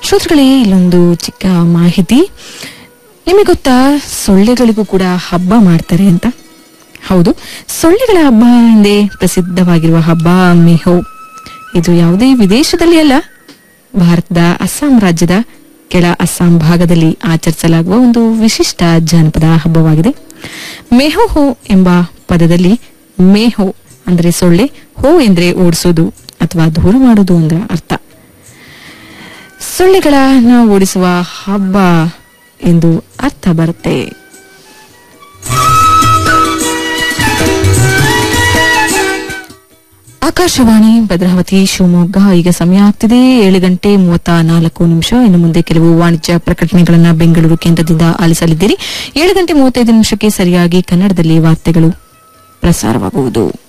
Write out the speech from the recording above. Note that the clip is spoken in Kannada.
ಶ್ರೋತೃಗಳೇ ಇಲ್ಲೊಂದು ಚಿಕ್ಕ ಮಾಹಿತಿ ನಿಮಗೆ ಗೊತ್ತಾ ಸೊಳ್ಳೆಗಳಿಗೂ ಕೂಡ ಹಬ್ಬ ಮಾಡ್ತಾರೆ ಅಂತ ಹೌದು ಸೊಳ್ಳೆಗಳ ಹಬ್ಬ ಎಂದೇ ಪ್ರಸಿದ್ಧವಾಗಿರುವ ಹಬ್ಬ ಮೆಹೋ ಇದು ಯಾವುದೇ ವಿದೇಶದಲ್ಲಿ ಅಲ್ಲ ಭಾರತದ ಅಸ್ಸಾಂ ರಾಜ್ಯದ ಕೆಳ ಅಸ್ಸಾಂ ಭಾಗದಲ್ಲಿ ಆಚರಿಸಲಾಗುವ ಒಂದು ವಿಶಿಷ್ಟ ಜಾನಪದ ಹಬ್ಬವಾಗಿದೆ ಮೆಹೋ ಹೋ ಎಂಬ ಪದದಲ್ಲಿ ಮೇಹೋ ಅಂದ್ರೆ ಸೊಳ್ಳೆ ಹೋ ಎಂದ್ರೆ ಓಡಿಸೋದು ಅಥವಾ ದೂರ ಮಾಡೋದು ಅಂದ್ರೆ ಅರ್ಥ ಸೊಳ್ಳೆಗಳನ್ನ ಓಡಿಸುವ ಹಬ್ಬ ಎಂದು ಅರ್ಥ ಬರುತ್ತೆ ಆಕಾಶವಾಣಿ ಭದ್ರಾವತಿ ಶಿವಮೊಗ್ಗ ಈಗ ಸಮಯ ಆಗ್ತಿದೆ ಏಳು ಗಂಟೆ ಮೂವತ್ತ ನಾಲ್ಕು ನಿಮಿಷ ಇನ್ನು ಮುಂದೆ ಕೆಲವು ವಾಣಿಜ್ಯ ಪ್ರಕಟಣೆಗಳನ್ನ ಬೆಂಗಳೂರು ಕೇಂದ್ರದಿಂದ ಆಲಿಸಲಿದ್ದೀರಿ ಏಳು ಗಂಟೆ ಮೂವತ್ತೈದು ನಿಮಿಷಕ್ಕೆ ಸರಿಯಾಗಿ ಕನ್ನಡದಲ್ಲಿ ವಾರ್ತೆಗಳು ಪ್ರಸಾರವಾಗುವುದು